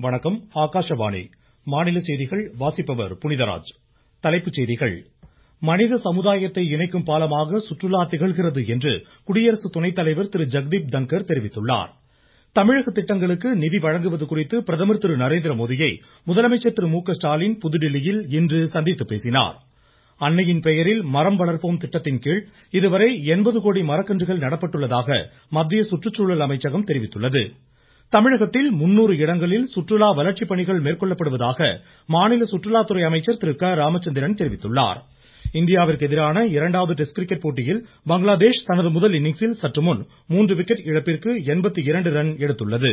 வணக்கம் ஆகாஷவாணி மாநில செய்திகள் வாசிப்பவர் புனிதராஜ் தலைப்புச் செய்திகள் மனித சமுதாயத்தை இணைக்கும் பாலமாக சுற்றுலா திகழ்கிறது என்று குடியரசு துணைத் தலைவர் திரு ஜெக்தீப் தங்கர் தெரிவித்துள்ளார் தமிழக திட்டங்களுக்கு நிதி வழங்குவது குறித்து பிரதமர் திரு நரேந்திரமோடியை முதலமைச்சர் திரு மு க ஸ்டாலின் புதுதில்லியில் இன்று சந்தித்து பேசினார் அன்னையின் பெயரில் மரம் வளர்ப்போம் திட்டத்தின்கீழ் இதுவரை கோடி மரக்கன்றுகள் நடப்பட்டுள்ளதாக மத்திய சுற்றுச்சூழல் அமைச்சகம் தெரிவித்துள்ளது தமிழகத்தில் இடங்களில் சுற்றுலா வளர்ச்சிப் பணிகள் மேற்கொள்ளப்படுவதாக மாநில சுற்றுலாத்துறை அமைச்சர் திரு க ராமச்சந்திரன் தெரிவித்துள்ளார் இந்தியாவிற்கு எதிரான இரண்டாவது டெஸ்ட் கிரிக்கெட் போட்டியில் பங்களாதேஷ் தனது முதல் இன்னிங்ஸில் சற்றுமுன் மூன்று விக்கெட் இழப்பிற்கு ரன் எடுத்துள்ளது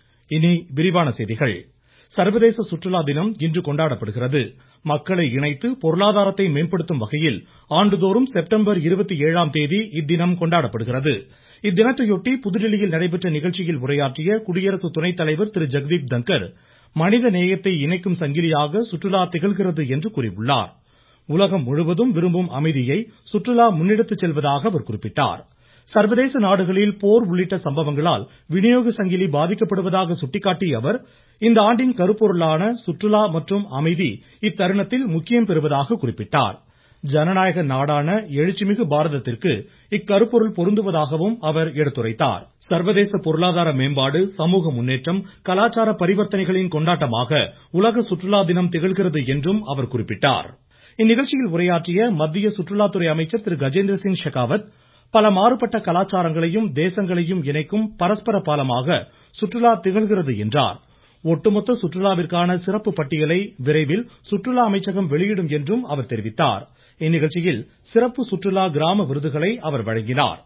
சர்வதேச சுற்றுலா தினம் இன்று கொண்டாடப்படுகிறது மக்களை இணைத்து பொருளாதாரத்தை மேம்படுத்தும் வகையில் ஆண்டுதோறும் செப்டம்பர் ம் தேதி இத்தினம் கொண்டாடப்படுகிறது இத்தினத்தையொட்டி புதுதில்லியில் நடைபெற்ற நிகழ்ச்சியில் உரையாற்றிய குடியரசு துணைத் தலைவர் திரு ஜெக்தீப் தங்கர் மனித நேயத்தை இணைக்கும் சங்கிலியாக சுற்றுலா திகழ்கிறது என்று கூறியுள்ளார் உலகம் முழுவதும் விரும்பும் அமைதியை சுற்றுலா முன்னெடுத்துச் செல்வதாக அவர் குறிப்பிட்டார் சர்வதேச நாடுகளில் போர் உள்ளிட்ட சம்பவங்களால் விநியோக சங்கிலி பாதிக்கப்படுவதாக சுட்டிக்காட்டிய அவர் இந்த ஆண்டின் கருப்பொருளான சுற்றுலா மற்றும் அமைதி இத்தருணத்தில் முக்கியம் பெறுவதாக குறிப்பிட்டார் ஜனநாயக நாடான எழுச்சிமிகு பாரதத்திற்கு இக்கருப்பொருள் பொருந்துவதாகவும் அவர் எடுத்துரைத்தார் சர்வதேச பொருளாதார மேம்பாடு சமூக முன்னேற்றம் கலாச்சார பரிவர்த்தனைகளின் கொண்டாட்டமாக உலக சுற்றுலா தினம் திகழ்கிறது என்றும் அவர் குறிப்பிட்டார் இந்நிகழ்ச்சியில் உரையாற்றிய மத்திய சுற்றுலாத்துறை அமைச்சர் திரு கஜேந்திர சிங் ஷெகாவத் பல மாறுபட்ட கலாச்சாரங்களையும் தேசங்களையும் இணைக்கும் பரஸ்பர பாலமாக சுற்றுலா திகழ்கிறது என்றார் ஒட்டுமொத்த சுற்றுலாவிற்கான சிறப்பு பட்டியலை விரைவில் சுற்றுலா அமைச்சகம் வெளியிடும் என்றும் அவர் தெரிவித்தார் இந்நிகழ்ச்சியில் சிறப்பு சுற்றுலா கிராம விருதுகளை அவர் வழங்கினார்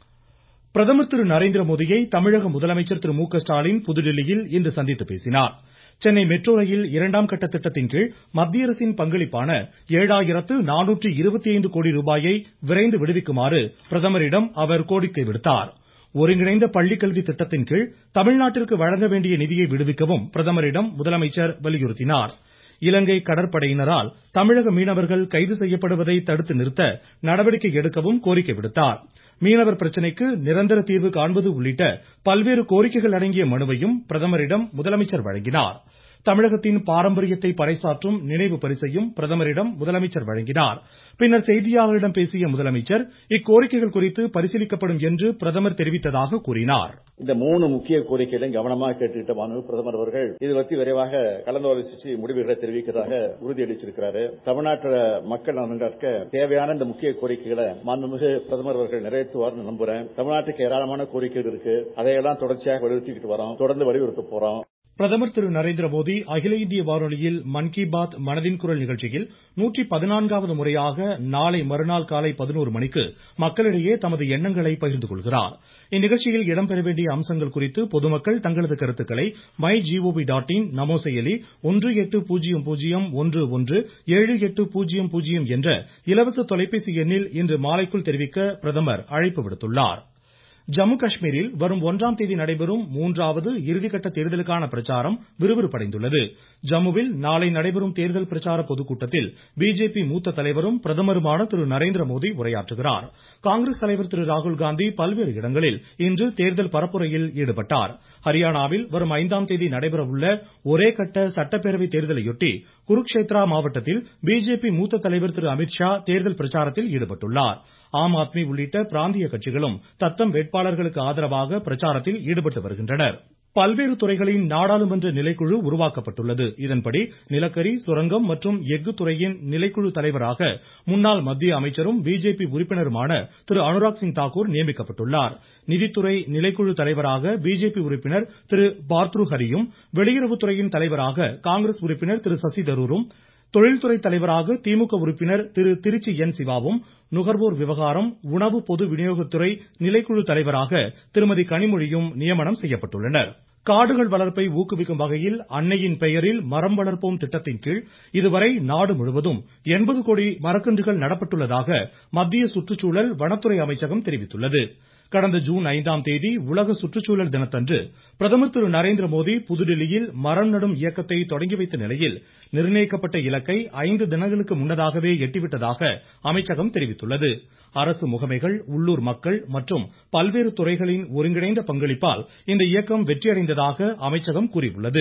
பிரதமர் திரு நரேந்திரமோடியை தமிழக முதலமைச்சர் திரு மு க ஸ்டாலின் புதுதில்லியில் இன்று சந்தித்து பேசினார் சென்னை மெட்ரோ ரயில் இரண்டாம் கட்ட திட்டத்தின்கீழ் மத்திய அரசின் பங்களிப்பான ஏழாயிரத்து நானூற்று இருபத்தி ஐந்து கோடி ரூபாயை விரைந்து விடுவிக்குமாறு பிரதமரிடம் அவர் கோரிக்கை விடுத்தார் ஒருங்கிணைந்த பள்ளிக்கல்வி திட்டத்தின்கீழ் தமிழ்நாட்டிற்கு வழங்க வேண்டிய நிதியை விடுவிக்கவும் பிரதமரிடம் முதலமைச்சர் வலியுறுத்தினார் இலங்கை கடற்படையினரால் தமிழக மீனவர்கள் கைது செய்யப்படுவதை தடுத்து நிறுத்த நடவடிக்கை எடுக்கவும் கோரிக்கை விடுத்தார் மீனவர் பிரச்சனைக்கு நிரந்தர தீர்வு காண்பது உள்ளிட்ட பல்வேறு கோரிக்கைகள் அடங்கிய மனுவையும் பிரதமரிடம் முதலமைச்சர் வழங்கினார் தமிழகத்தின் பாரம்பரியத்தை பறைசாற்றும் நினைவு பரிசையும் பிரதமரிடம் முதலமைச்சர் வழங்கினார் பின்னர் செய்தியாளர்களிடம் பேசிய முதலமைச்சர் இக்கோரிக்கைகள் குறித்து பரிசீலிக்கப்படும் என்று பிரதமர் தெரிவித்ததாக கூறினார் இந்த மூணு முக்கிய கோரிக்கைகளையும் கவனமாக கேட்டுக்கிட்ட மாண்பு பிரதமர் அவர்கள் இது பற்றி விரைவாக கலந்தாலோசித்து முடிவுகளை தெரிவிக்கிறதாக உறுதியளிச்சிருக்கிறாரு தமிழ்நாட்டு மக்கள் நலனுக்கு தேவையான இந்த முக்கிய கோரிக்கைகளை மாண்புமிகு பிரதமர் அவர்கள் நிறைவேற்றுவார்னு நம்புறேன் தமிழ்நாட்டுக்கு ஏராளமான கோரிக்கைகள் இருக்கு அதையெல்லாம் தொடர்ச்சியாக வலியுறுத்திக்கிட்டு வரோம் தொடர்ந்து வலியுறுத்த போறோம் பிரதமர் திரு நரேந்திரமோடி அகில இந்திய வானொலியில் மன் கி பாத் மனதின் குரல் நிகழ்ச்சியில் நூற்றி பதினான்காவது முறையாக நாளை மறுநாள் காலை பதினோரு மணிக்கு மக்களிடையே தமது எண்ணங்களை பகிர்ந்து கொள்கிறார் இந்நிகழ்ச்சியில் இடம்பெற வேண்டிய அம்சங்கள் குறித்து பொதுமக்கள் தங்களது கருத்துக்களை மை ஜிஓவி டாட் இன் நமோ செயலி ஒன்று எட்டு பூஜ்ஜியம் பூஜ்ஜியம் ஒன்று ஒன்று ஏழு எட்டு பூஜ்ஜியம் பூஜ்ஜியம் என்ற இலவச தொலைபேசி எண்ணில் இன்று மாலைக்குள் தெரிவிக்க பிரதமர் அழைப்பு விடுத்துள்ளார் ஜம்மு காஷ்மீரில் வரும் ஒன்றாம் தேதி நடைபெறும் மூன்றாவது இறுதிக்கட்ட தேர்தலுக்கான பிரச்சாரம் விறுவிறுப்படைந்துள்ளது ஜம்முவில் நாளை நடைபெறும் தேர்தல் பிரச்சார பொதுக்கூட்டத்தில் பிஜேபி மூத்த தலைவரும் பிரதமருமான திரு நரேந்திரமோடி உரையாற்றுகிறார் காங்கிரஸ் தலைவர் திரு ராகுல்காந்தி பல்வேறு இடங்களில் இன்று தேர்தல் பரப்புரையில் ஈடுபட்டார் ஹரியானாவில் வரும் ஐந்தாம் தேதி நடைபெற உள்ள ஒரே கட்ட சட்டப்பேரவை தேர்தலையொட்டி குருக்ஷேத்ரா மாவட்டத்தில் பிஜேபி மூத்த தலைவர் திரு அமித்ஷா தேர்தல் பிரச்சாரத்தில் ஈடுபட்டுள்ளார் ஆம் ஆத்மி உள்ளிட்ட பிராந்திய கட்சிகளும் தத்தம் வேட்பாளர்களுக்கு ஆதரவாக பிரச்சாரத்தில் ஈடுபட்டு வருகின்றனர் பல்வேறு துறைகளின் நாடாளுமன்ற நிலைக்குழு உருவாக்கப்பட்டுள்ளது இதன்படி நிலக்கரி சுரங்கம் மற்றும் எஃகு துறையின் நிலைக்குழு தலைவராக முன்னாள் மத்திய அமைச்சரும் பிஜேபி உறுப்பினருமான திரு அனுராக் சிங் தாக்கூர் நியமிக்கப்பட்டுள்ளார் நிதித்துறை நிலைக்குழு தலைவராக பிஜேபி உறுப்பினர் திரு பார்த்ரு ஹரியும் வெளியுறவுத்துறையின் தலைவராக காங்கிரஸ் உறுப்பினர் திரு சசி தரூரும் தொழில்துறை தலைவராக திமுக உறுப்பினர் திரு திருச்சி என் சிவாவும் நுகர்வோர் விவகாரம் உணவு பொது விநியோகத்துறை நிலைக்குழு தலைவராக திருமதி கனிமொழியும் நியமனம் செய்யப்பட்டுள்ளனர் காடுகள் வளர்ப்பை ஊக்குவிக்கும் வகையில் அன்னையின் பெயரில் மரம் வளர்ப்போம் திட்டத்தின்கீழ் இதுவரை நாடு முழுவதும் எண்பது கோடி மரக்கன்றுகள் நடப்பட்டுள்ளதாக மத்திய சுற்றுச்சூழல் வனத்துறை அமைச்சகம் தெரிவித்துள்ளது கடந்த ஜூன் ஐந்தாம் தேதி உலக சுற்றுச்சூழல் தினத்தன்று பிரதமர் திரு நரேந்திரமோடி புதுதில்லியில் மரம் நடும் இயக்கத்தை தொடங்கி வைத்த நிலையில் நிர்ணயிக்கப்பட்ட இலக்கை ஐந்து தினங்களுக்கு முன்னதாகவே எட்டிவிட்டதாக அமைச்சகம் தெரிவித்துள்ளது அரசு முகமைகள் உள்ளூர் மக்கள் மற்றும் பல்வேறு துறைகளின் ஒருங்கிணைந்த பங்களிப்பால் இந்த இயக்கம் வெற்றியடைந்ததாக அமைச்சகம் கூறியுள்ளது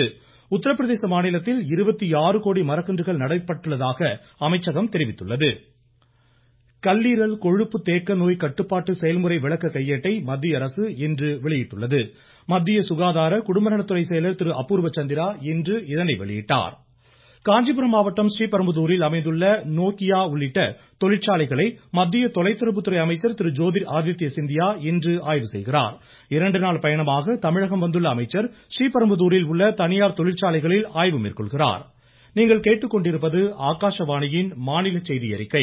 உத்தரப்பிரதேச மாநிலத்தில் இருபத்தி ஆறு கோடி மரக்கன்றுகள் நடப்பட்டுள்ளதாக அமைச்சகம் தெரிவித்துள்ளது கல்லீரல் கொழுப்பு தேக்க நோய் கட்டுப்பாட்டு செயல்முறை விளக்க கையேட்டை மத்திய அரசு இன்று வெளியிட்டுள்ளது மத்திய சுகாதார குடும்பநலத்துறை செயலர் திரு அபூர்வ சந்திரா இன்று இதனை வெளியிட்டார் காஞ்சிபுரம் மாவட்டம் ஸ்ரீபெரும்புதூரில் அமைந்துள்ள நோக்கியா உள்ளிட்ட தொழிற்சாலைகளை மத்திய தொலைத்தொடர்புத்துறை அமைச்சர் திரு ஜோதிர் ஆதித்ய சிந்தியா இன்று ஆய்வு செய்கிறார் இரண்டு நாள் பயணமாக தமிழகம் வந்துள்ள அமைச்சர் ஸ்ரீபெரும்புதூரில் உள்ள தனியார் தொழிற்சாலைகளில் ஆய்வு மேற்கொள்கிறார் நீங்கள் கேட்டுக்கொண்டிருப்பது ஆகாஷவாணியின் மாநில செய்தி அறிக்கை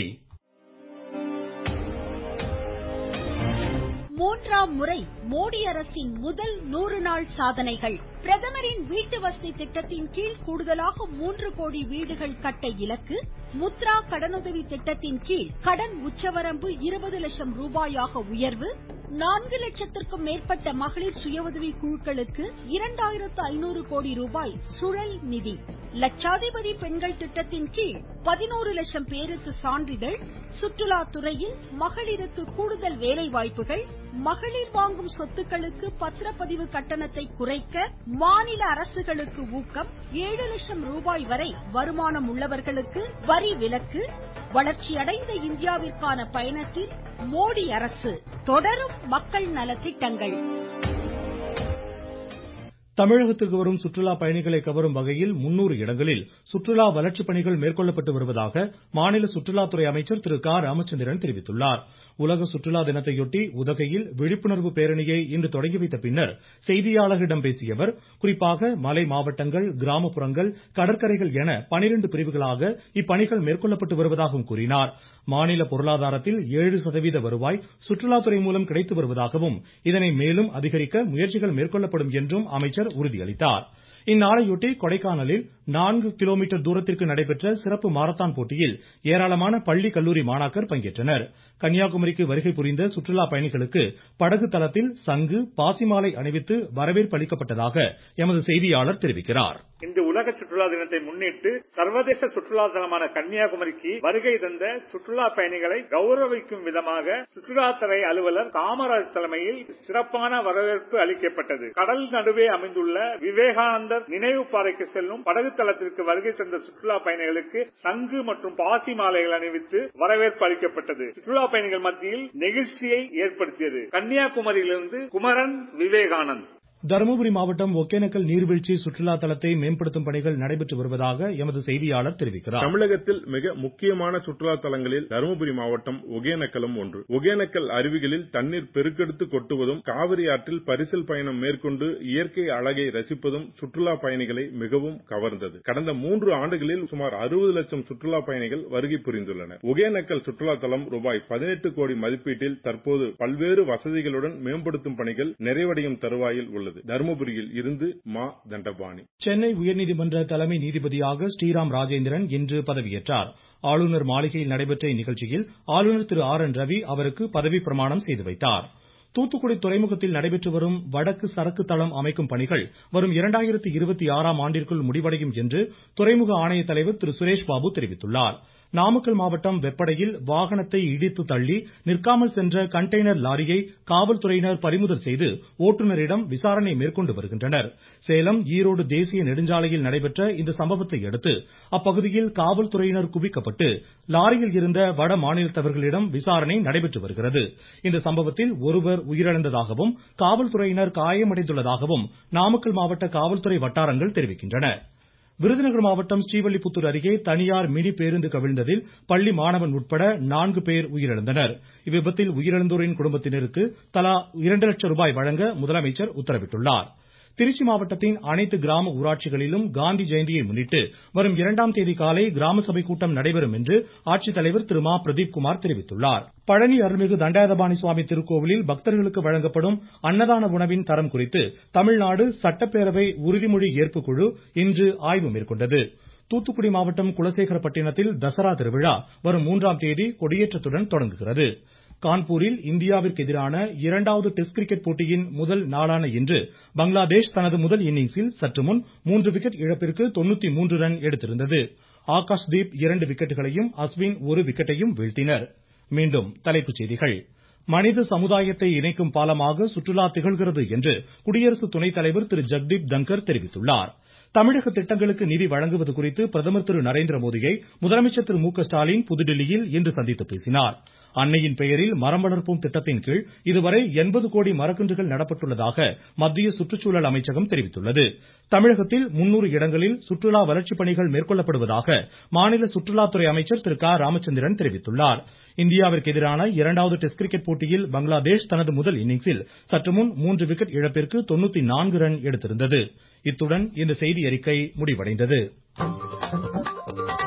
மூன்றாம் முறை மோடி அரசின் முதல் நூறு நாள் சாதனைகள் பிரதமரின் வீட்டு வசதி திட்டத்தின் கீழ் கூடுதலாக மூன்று கோடி வீடுகள் கட்ட இலக்கு முத்ரா கடனுதவி திட்டத்தின் கீழ் கடன் உச்சவரம்பு இருபது லட்சம் ரூபாயாக உயர்வு நான்கு லட்சத்திற்கும் மேற்பட்ட மகளிர் சுய உதவி குழுக்களுக்கு இரண்டாயிரத்து ஐநூறு கோடி ரூபாய் சுழல் நிதி லட்சாதிபதி பெண்கள் திட்டத்தின் கீழ் பதினோரு லட்சம் பேருக்கு சான்றிதழ் சுற்றுலா துறையில் மகளிருக்கு கூடுதல் வேலை வாய்ப்புகள் மகளிர் வாங்கும் சொத்துக்களுக்கு பத்திரப்பதிவு கட்டணத்தை குறைக்க மாநில அரசுகளுக்கு ஊக்கம் ஏழு லட்சம் ரூபாய் வரை வருமானம் உள்ளவர்களுக்கு வரி விலக்கு வளர்ச்சியடைந்த இந்தியாவிற்கான பயணத்தில் மோடி அரசு தொடரும் மக்கள் நலத்திட்டங்கள் தமிழகத்திற்கு வரும் சுற்றுலா பயணிகளை கவரும் வகையில் முன்னூறு இடங்களில் சுற்றுலா வளர்ச்சி பணிகள் மேற்கொள்ளப்பட்டு வருவதாக மாநில சுற்றுலாத்துறை அமைச்சர் திரு க ராமச்சந்திரன் தெரிவித்துள்ளார் உலக சுற்றுலா தினத்தையொட்டி உதகையில் விழிப்புணர்வு பேரணியை இன்று தொடங்கி வைத்த பின்னர் செய்தியாளர்களிடம் பேசிய அவர் குறிப்பாக மலை மாவட்டங்கள் கிராமப்புறங்கள் கடற்கரைகள் என பனிரெண்டு பிரிவுகளாக இப்பணிகள் மேற்கொள்ளப்பட்டு வருவதாகவும் கூறினார் மாநில பொருளாதாரத்தில் ஏழு சதவீத வருவாய் சுற்றுலாத்துறை மூலம் கிடைத்து வருவதாகவும் இதனை மேலும் அதிகரிக்க முயற்சிகள் மேற்கொள்ளப்படும் என்றும் அமைச்சர் உறுதியளித்தார் இந்நாளையொட்டி கொடைக்கானலில் நான்கு கிலோமீட்டர் தூரத்திற்கு நடைபெற்ற சிறப்பு மாரத்தான் போட்டியில் ஏராளமான பள்ளி கல்லூரி மாணாக்கர் பங்கேற்றனர் கன்னியாகுமரிக்கு வருகை புரிந்த சுற்றுலா பயணிகளுக்கு படகு தளத்தில் சங்கு பாசிமாலை அணிவித்து வரவேற்பு அளிக்கப்பட்டதாக எமது செய்தியாளர் தெரிவிக்கிறார் இந்த உலக சுற்றுலா தினத்தை முன்னிட்டு சர்வதேச சுற்றுலா தலமான கன்னியாகுமரிக்கு வருகை தந்த சுற்றுலா பயணிகளை கௌரவிக்கும் விதமாக சுற்றுலாத்துறை அலுவலர் காமராஜ் தலைமையில் சிறப்பான வரவேற்பு அளிக்கப்பட்டது கடல் நடுவே அமைந்துள்ள விவேகானந்தர் நினைவு பாறைக்கு செல்லும் படகு தளத்திற்கு வருகை தந்த சுற்றுலா பயணிகளுக்கு சங்கு மற்றும் பாசி மாலைகள் அணிவித்து வரவேற்பு அளிக்கப்பட்டது சுற்றுலா பயணிகள் மத்தியில் நெகிழ்ச்சியை ஏற்படுத்தியது கன்னியாகுமரியிலிருந்து குமரன் விவேகானந்த் தருமபுரி மாவட்டம் ஒகேனக்கல் நீர்வீழ்ச்சி சுற்றுலா தலத்தை மேம்படுத்தும் பணிகள் நடைபெற்று வருவதாக எமது செய்தியாளர் தெரிவிக்கிறார் தமிழகத்தில் மிக முக்கியமான சுற்றுலா தலங்களில் தருமபுரி மாவட்டம் ஒகேனக்கலும் ஒன்று ஒகேனக்கல் அருவிகளில் தண்ணீர் பெருக்கெடுத்து கொட்டுவதும் காவிரி ஆற்றில் பரிசல் பயணம் மேற்கொண்டு இயற்கை அழகை ரசிப்பதும் சுற்றுலா பயணிகளை மிகவும் கவர்ந்தது கடந்த மூன்று ஆண்டுகளில் சுமார் அறுபது லட்சம் சுற்றுலா பயணிகள் வருகை புரிந்துள்ளனர் ஒகேனக்கல் சுற்றுலா தலம் ரூபாய் பதினெட்டு கோடி மதிப்பீட்டில் தற்போது பல்வேறு வசதிகளுடன் மேம்படுத்தும் பணிகள் நிறைவடையும் தருவாயில் உள்ளது தருமபுரியில் இருந்து மா தண்டபாணி சென்னை உயர்நீதிமன்ற தலைமை நீதிபதியாக ஸ்ரீராம் ராஜேந்திரன் இன்று பதவியேற்றார் ஆளுநர் மாளிகையில் நடைபெற்ற இந்நிகழ்ச்சியில் ஆளுநர் திரு ஆர் என் ரவி அவருக்கு பதவி பிரமாணம் செய்து வைத்தார் தூத்துக்குடி துறைமுகத்தில் நடைபெற்று வரும் வடக்கு சரக்கு தளம் அமைக்கும் பணிகள் வரும் இரண்டாயிரத்தி இருபத்தி ஆறாம் ஆண்டிற்குள் முடிவடையும் என்று துறைமுக ஆணைய தலைவர் திரு சுரேஷ் பாபு தெரிவித்துள்ளார் நாமக்கல் மாவட்டம் வெப்படையில் வாகனத்தை இடித்து தள்ளி நிற்காமல் சென்ற கண்டெய்னர் லாரியை காவல்துறையினர் பறிமுதல் செய்து ஓட்டுநரிடம் விசாரணை மேற்கொண்டு வருகின்றனர் சேலம் ஈரோடு தேசிய நெடுஞ்சாலையில் நடைபெற்ற இந்த சம்பவத்தை அடுத்து அப்பகுதியில் காவல்துறையினர் குவிக்கப்பட்டு லாரியில் இருந்த வட மாநிலத்தவர்களிடம் விசாரணை நடைபெற்று வருகிறது இந்த சம்பவத்தில் ஒருவர் உயிரிழந்ததாகவும் காவல்துறையினர் காயமடைந்துள்ளதாகவும் நாமக்கல் மாவட்ட காவல்துறை வட்டாரங்கள் தெரிவிக்கின்றன விருதுநகர் மாவட்டம் ஸ்ரீவல்லிபுத்தூர் அருகே தனியார் மினி பேருந்து கவிழ்ந்ததில் பள்ளி மாணவன் உட்பட நான்கு பேர் உயிரிழந்தனர் இவ்விபத்தில் உயிரிழந்தோரின் குடும்பத்தினருக்கு தலா இரண்டு லட்சம் ரூபாய் வழங்க முதலமைச்சர் உத்தரவிட்டுள்ளார் திருச்சி மாவட்டத்தின் அனைத்து கிராம ஊராட்சிகளிலும் காந்தி ஜெயந்தியை முன்னிட்டு வரும் இரண்டாம் தேதி காலை கிராம சபை கூட்டம் நடைபெறும் என்று ஆட்சித்தலைவர் திரு மா பிரதீப்குமார் தெரிவித்துள்ளார் பழனி அருள்மிகு தண்டாயுதபாணி சுவாமி திருக்கோவிலில் பக்தர்களுக்கு வழங்கப்படும் அன்னதான உணவின் தரம் குறித்து தமிழ்நாடு சட்டப்பேரவை உறுதிமொழி ஏற்பு குழு இன்று ஆய்வு மேற்கொண்டது தூத்துக்குடி மாவட்டம் குலசேகரப்பட்டினத்தில் தசரா திருவிழா வரும் மூன்றாம் தேதி கொடியேற்றத்துடன் தொடங்குகிறது கான்பூரில் இந்தியாவிற்கு எதிரான இரண்டாவது டெஸ்ட் கிரிக்கெட் போட்டியின் முதல் நாளான இன்று பங்களாதேஷ் தனது முதல் இன்னிங்ஸில் சற்றுமுன் மூன்று விக்கெட் இழப்பிற்கு ரன் எடுத்திருந்தது ஆகாஷ்தீப் இரண்டு விக்கெட்டுகளையும் அஸ்வின் ஒரு விக்கெட்டையும் வீழ்த்தினர் மீண்டும் தலைப்புச் செய்திகள் மனித சமுதாயத்தை இணைக்கும் பாலமாக சுற்றுலா திகழ்கிறது என்று குடியரசு துணைத் தலைவர் திரு ஜெக்தீப் தங்கர் தெரிவித்துள்ளார் தமிழக திட்டங்களுக்கு நிதி வழங்குவது குறித்து பிரதமர் திரு நரேந்திர மோடியை முதலமைச்சர் திரு மு க ஸ்டாலின் புதுதில்லியில் இன்று சந்தித்து பேசினார் அன்னையின் பெயரில் மரம் வளர்ப்போம் திட்டத்தின் கீழ் இதுவரை எண்பது கோடி மரக்கன்றுகள் நடப்பட்டுள்ளதாக மத்திய சுற்றுச்சூழல் அமைச்சகம் தெரிவித்துள்ளது தமிழகத்தில் முன்னூறு இடங்களில் சுற்றுலா வளர்ச்சிப் பணிகள் மேற்கொள்ளப்படுவதாக மாநில சுற்றுலாத்துறை அமைச்சர் திரு க ராமச்சந்திரன் தெரிவித்துள்ளார் இந்தியாவிற்கு எதிரான இரண்டாவது டெஸ்ட் கிரிக்கெட் போட்டியில் பங்களாதேஷ் தனது முதல் இன்னிங்ஸில் சற்றுமுன் மூன்று விக்கெட் இழப்பிற்கு ரன் எடுத்திருந்தது இத்துடன் இந்த செய்தியறிக்கை முடிவடைந்தது